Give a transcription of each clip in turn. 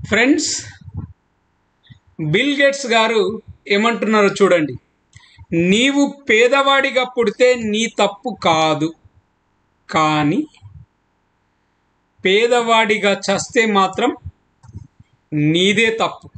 friends bill gates గారు ఏమంటున్నారో చూడండి నీవు పేదవాడిగా పుడితే నీ తప్పు కాదు కానీ పేదవాడిగా చస్తే మాత్రం నీదే తప్పు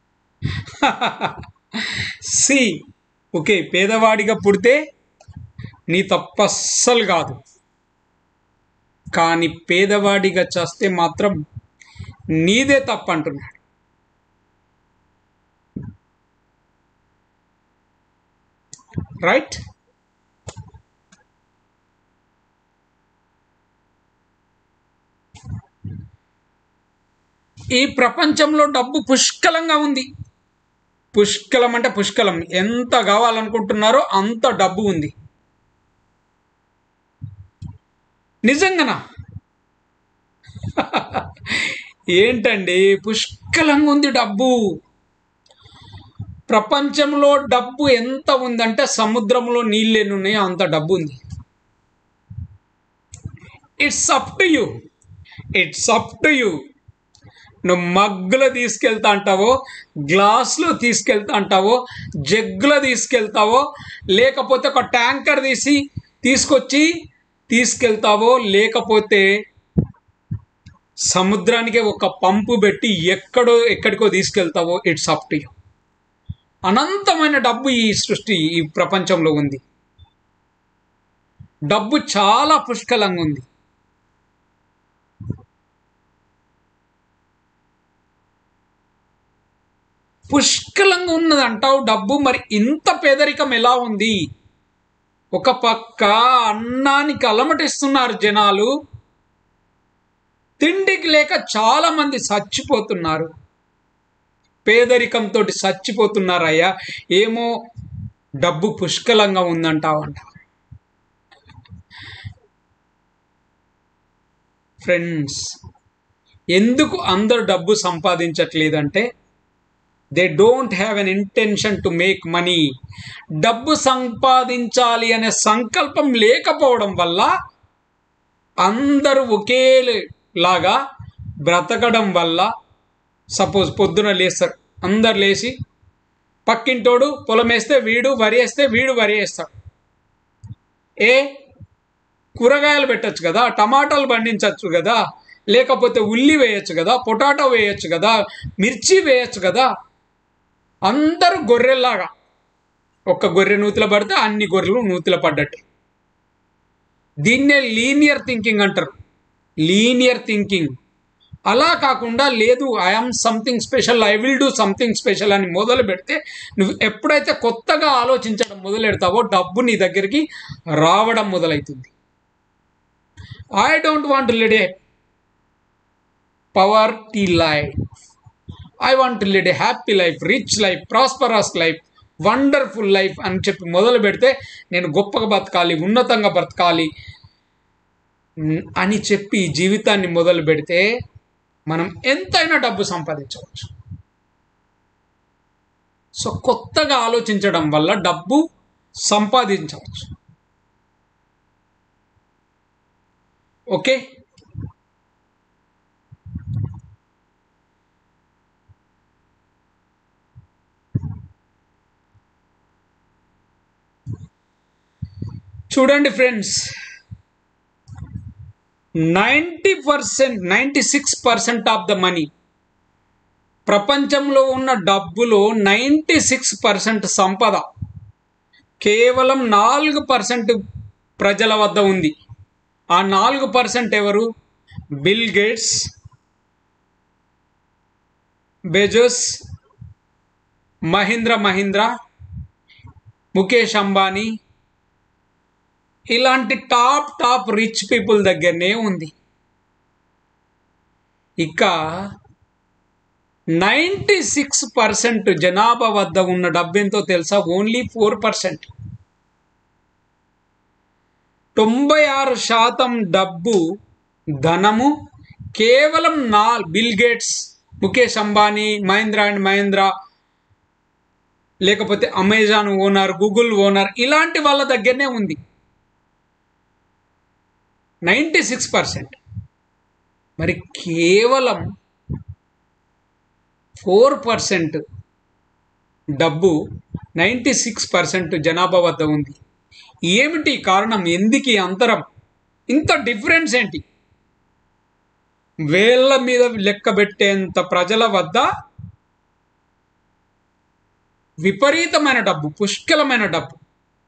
సి ఓకే పేదవాడిగా పుడితే నీ తప్పు అస్సలు కాదు కానీ పేదవాడిగా చస్తే మాత్రం నీదే తప్పు అంటున్నాడు రైట్ ఈ ప్రపంచంలో డబ్బు పుష్కలంగా ఉంది పుష్కలం అంటే పుష్కలం ఎంత కావాలనుకుంటున్నారో అంత డబ్బు ఉంది నిజంగానా ఏంటండి పుష్కలంగా ఉంది డబ్బు ప్రపంచంలో డబ్బు ఎంత ఉందంటే సముద్రంలో నీళ్ళు ఎన్ని ఉన్నాయో అంత డబ్బు ఉంది it's up to you it's up to you నువ్వు మగ్గులో తీసుకెళ్తా అంటావో గ్లాసులో తీసుకెళ్తా అంటావో జగ్గులో తీసుకెళ్తావో లేకపోతే ఒక ట్యాంకర్ తీసి తీసుకొచ్చి తీసుకెళ్తావో లేకపోతే సముద్రానికి ఒక పంపు పెట్టి ఎక్కడో ఎక్కడికో తీసుకెళ్తావో ఇట్స్ అప్ టు యూ అనంతమైన డబ్బు ఈ సృష్టి ఈ ప్రపంచంలో ఉంది డబ్బు చాలా పుష్కలంగా ఉంది పుష్కలంగా ఉన్నది అంటావు డబ్బు మరి ఇంత పేదరికం ఎలా ఉంది ఒక పక్క అన్నానికి అలమటిస్తున్నారు జనాలు తిండికి లేక చాలా మంది చచ్చిపోతున్నారు పేదరికంతో చచ్చిపోతున్నారయ్యా ఏమో డబ్బు పుష్కలంగా ఉందంటావంట ఫ్రెండ్స్ ఎందుకు అందరు డబ్బు సంపాదించట్లేదంటే they don't have an intention to make money డబ్బు సంపాదించాలి అనే సంకల్పం లేకపోవడం వల్ల అందరూ ఒకేలాగా బ్రతకడం వల్ల సపోజ్ పొద్దున లేస్తారు అందరు లేచి పక్కింటోడు పొలం వేస్తే వీడు వరి వేస్తే వీడు వరి వేస్తాడు ఏ కూరగాయలు పెట్టచ్చు కదా టమాటాలు పండించవచ్చు కదా లేకపోతే ఉల్లి వేయచ్చు కదా పొటాటో వేయచ్చు కదా మిర్చి వేయచ్చు కదా అందరూ గొర్రెల్లాగా ఒక్క గొర్రె నూతిలో పడితే అన్ని గొర్రెలు నూతిలో పడ్డట్టు దీన్నే లీనియర్ థింకింగ్ అంటారు లీనియర్ థింకింగ్ అలా కాకుండా లేదు I'm something special I will do something special అని మొదలు పెడితే నువ్వు ఎప్పుడైతే కొత్తగా ఆలోచించడం మొదలు పెడతావో డబ్బు నీ దగ్గరికి రావడం మొదలవుతుంది I don't want lead a poverty life I want lead a happy life rich life prosperous life wonderful life అని చెప్పి మొదలు పెడితే నేను గొప్పగా బతకాలి ఉన్నతంగా బ్రతకాలి అని చెప్పి జీవితాన్ని మొదలు పెడితే మనం ఎంతైనా డబ్బు సంపాదించవచ్చు సో కొత్తగా ఆలోచించడం వల్ల డబ్బు సంపాదించవచ్చు ఓకే చూడండి friends ninety percent ninety six percent of the money ప్రపంచంలో ఉన్న డబ్బులో నైంటీ సిక్స్ పర్సెంట్ సంపద కేవలం నాలుగు పర్సెంట్ ప్రజల వద్ద ఉంది ఆ నాలుగు పర్సెంట్ ఎవరు Bill Gates Bezos Mahindra Mahindra Mukesh Ambani ఇలాంటి టాప్ టాప్ రిచ్ పీపుల్ దగ్గరనే ఉంది ఇక నైంటీ సిక్స్ పర్సెంట్ జనాభా వద్ద ఉన్న డబ్బు ఎంతో తెలుసా ఓన్లీ ఫోర్ పర్సెంట్ తొంభై ఆరు శాతం డబ్బు ధనము కేవలం నా Bill Gates Mukesh Ambani Mahindra and Mahindra లేకపోతే అమెజాన్ ఓనర్ గూగుల్ ఓనర్ ఇలాంటి వాళ్ళ దగ్గరనే ఉంది నైంటీ సిక్స్ పర్సెంట్ మరి కేవలం ఫోర్ పర్సెంట్ డబ్బు నైంటీ సిక్స్ పర్సెంట్ జనాభా వద్ద ఉంది ఏమిటి కారణం ఎందుకు ఈ అంతరం ఇంత డిఫరెన్స్ ఏంటి వేళ్ళ మీద లెక్క పెట్టేంత ప్రజల వద్ద విపరీతమైన డబ్బు పుష్కలమైన డబ్బు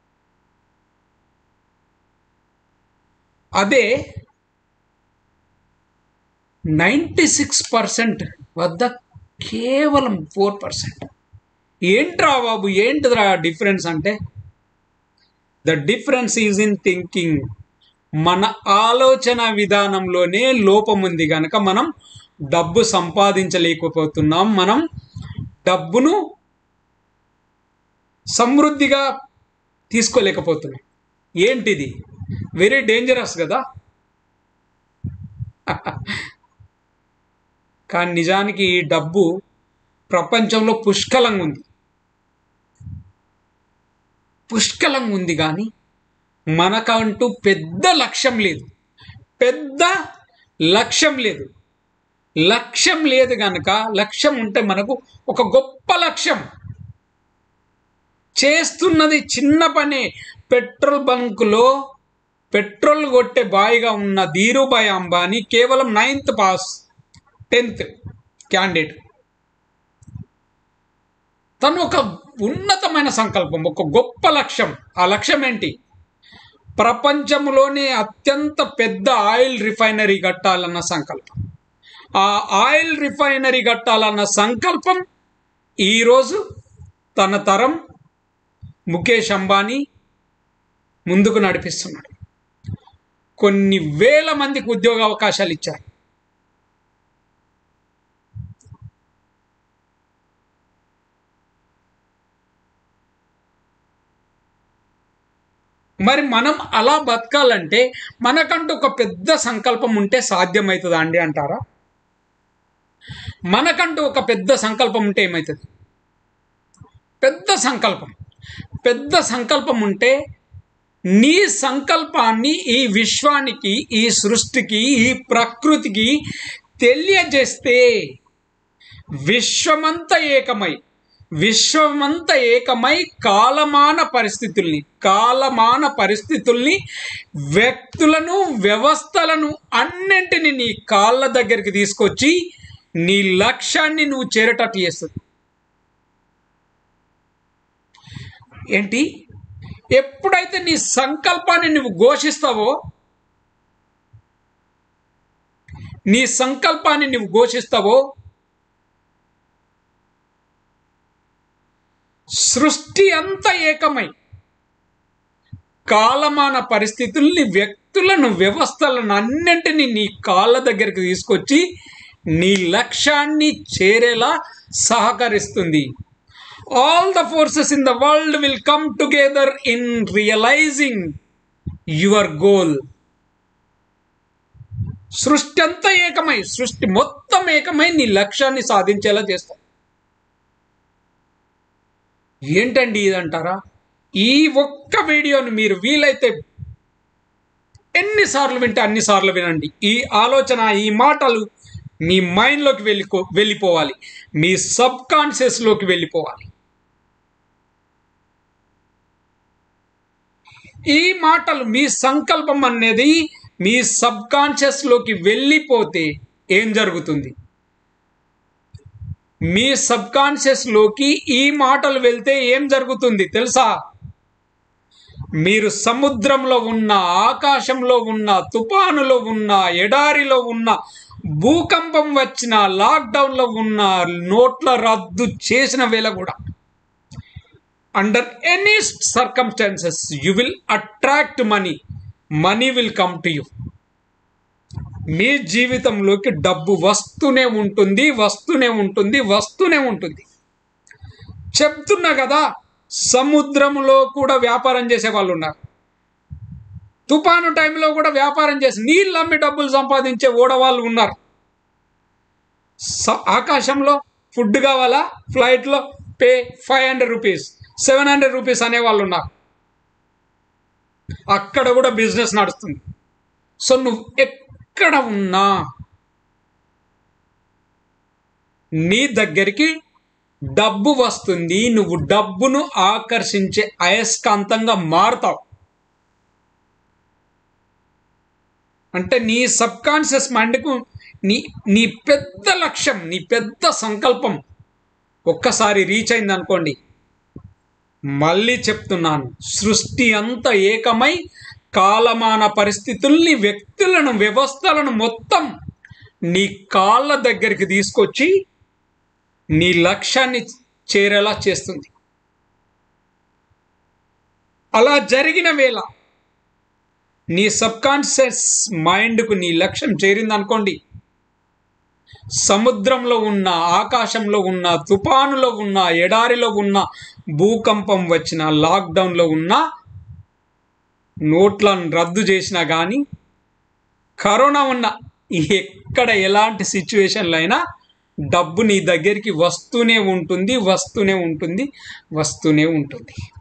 అదే నైంటీ సిక్స్ పర్సెంట్ వద్ద కేవలం ఫోర్ పర్సెంట్ ఏంట్రా బాబు ఏంటిదిరా డిఫరెన్స్ అంటే the difference is in thinking మన ఆలోచన విధానంలోనే లోపం ఉంది కనుక మనం డబ్బు సంపాదించలేకపోతున్నాం మనం డబ్బును సమృద్ధిగా తీసుకోలేకపోతున్నాం ఏంటిది వెరీ డేంజరస్ కదా కానీ నిజానికి ఈ డబ్బు ప్రపంచంలో పుష్కలంగా ఉంది పుష్కలంగా ఉంది కానీ మనకంటూ పెద్ద లక్ష్యం లేదు పెద్ద లక్ష్యం లేదు లక్ష్యం లేదు కనుక లక్ష్యం ఉంటే మనకు ఒక గొప్ప లక్ష్యం చేస్తున్నది చిన్న పనే పెట్రోల్ బంకులో పెట్రోల్ కొట్టే బాయిగా ఉన్న ధీరుభాయ్ అంబానీ కేవలం నైన్త్ పాస్ టెన్త్ క్యాండిడేట్ తను ఒక ఉన్నతమైన సంకల్పం ఒక గొప్ప లక్ష్యం ఆ లక్ష్యం ఏంటి ప్రపంచంలోనే అత్యంత పెద్ద ఆయిల్ రిఫైనరీ కట్టాలన్న సంకల్పం ఆ ఆయిల్ రిఫైనరీ కట్టాలన్న సంకల్పం ఈరోజు తన తరం ముఖేష్ అంబానీ ముందుకు నడిపిస్తున్నాడు కొన్ని వేల మందికి ఉద్యోగ అవకాశాలు ఇచ్చారు మరి మనం అలా బతకాలంటే మనకంటూ ఒక పెద్ద సంకల్పం ఉంటే సాధ్యమవుతుందా అండి అంటారా మనకంటూ ఒక పెద్ద సంకల్పం ఉంటే ఏమవుతుంది పెద్ద సంకల్పం పెద్ద సంకల్పం ఉంటే నీ సంకల్పాన్ని ఈ విశ్వానికి ఈ సృష్టికి ఈ ప్రకృతికి తెలియజేస్తే విశ్వమంతా ఏకమై విశ్వమంతా ఏకమై కాలమాన పరిస్థితుల్ని కాలమాన పరిస్థితుల్ని వ్యక్తులను వ్యవస్థలను అన్నింటిని నీ కాళ్ళ దగ్గరికి తీసుకొచ్చి నీ లక్ష్యాన్ని నువ్వు చేరేటట్టు చేస్తుంది ఏంటి ఎప్పుడైతే నీ సంకల్పాన్ని నువ్వు ఘోషిస్తావో నీ సంకల్పాన్ని నువ్వు ఘోషిస్తావో సృష్టి అంతా ఏకమై కాలమాన పరిస్థితుల్ని వ్యక్తులను వ్యవస్థలను అన్నింటినీ నీ కాళ్ళ దగ్గరికి తీసుకొచ్చి నీ లక్ష్యాన్ని చేరేలా సహకరిస్తుంది all the forces in the world will come together in realising your goal సృష్టి అంతా ఏకమై సృష్టి మొత్తం ఏకమై నీ లక్ష్యాన్ని సాధించేలా చేస్తాయి ఏంటండి ఇదంటారా ఈ ఒక్క వీడియోని మీరు వీలైతే ఎన్నిసార్లు వింటే అన్నిసార్లు వినండి ఈ ఆలోచన ఈ మాటలు మీ మైండ్లోకి వెళ్ళిపో వెళ్ళిపోవాలి మీ సబ్ కాన్షియస్లోకి వెళ్ళిపోవాలి ఈ మాటలు మీ సంకల్పం అనేది మీ సబ్ కాన్షియస్లోకి వెళ్ళిపోతే ఏం జరుగుతుంది మీ సబ్ కాన్షియస్లోకి ఈ మాటలు వెళ్తే ఏం జరుగుతుంది తెలుసా మీరు సముద్రంలో ఉన్న ఆకాశంలో ఉన్న తుఫానులో ఉన్న ఎడారిలో ఉన్న భూకంపం వచ్చిన లాక్డౌన్లో ఉన్న నోట్ల రద్దు చేసిన వేళ కూడా under any circumstances you will attract money money will come to you మీ జీవితంలోకి డబ్బు వస్తూనే ఉంటుంది వస్తూనే ఉంటుంది వస్తూనే ఉంటుంది చెప్తున్నా కదా సముద్రంలో కూడా వ్యాపారం చేసే వాళ్ళు ఉన్నారు తుఫాను టైంలో కూడా వ్యాపారం చేసి నీళ్ళు అమ్మి డబ్బులు సంపాదించే ఓడవాళ్ళు ఉన్నారు స- ఆకాశంలో ఫుడ్ కావాలా ఫ్లైట్లో pay five hundred rupees seven hundred rupees అనే వాళ్ళు ఉన్నారు అక్కడ కూడా బిజినెస్ నడుస్తుంది సో నువ్వు ఎక్కడ ఉన్నా నీ దగ్గరికి డబ్బు వస్తుంది నువ్వు డబ్బును ఆకర్షించే అయస్కాంతంగా మారుతావు అంటే నీ సబ్ కాన్షియస్ మైండ్కు నీ నీ పెద్ద లక్ష్యం నీ పెద్ద సంకల్పం ఒక్కసారి రీచ్ అయింది అనుకోండి మళ్ళీ చెప్తున్నాను సృష్టి అంతా ఏకమై కాలమాన పరిస్థితుల్ని వ్యక్తులను వ్యవస్థలను మొత్తం నీ కాళ్ళ దగ్గరికి తీసుకొచ్చి నీ లక్ష్యాన్ని చేరేలా చేస్తుంది అలా జరిగిన వేళ నీ సబ్కాన్షియస్ మైండ్కు నీ లక్ష్యం చేరింది అనుకోండి సముద్రంలో ఉన్న ఆకాశంలో ఉన్న తుఫానులో ఉన్న ఎడారిలో ఉన్న భూకంపం వచ్చిన లాక్డౌన్లో ఉన్న నోట్లను రద్దు చేసినా కానీ కరోనా ఉన్న ఎక్కడ ఎలాంటి సిచ్యువేషన్లో అయినా డబ్బు నీ దగ్గరికి వస్తూనే ఉంటుంది వస్తూనే ఉంటుంది వస్తూనే ఉంటుంది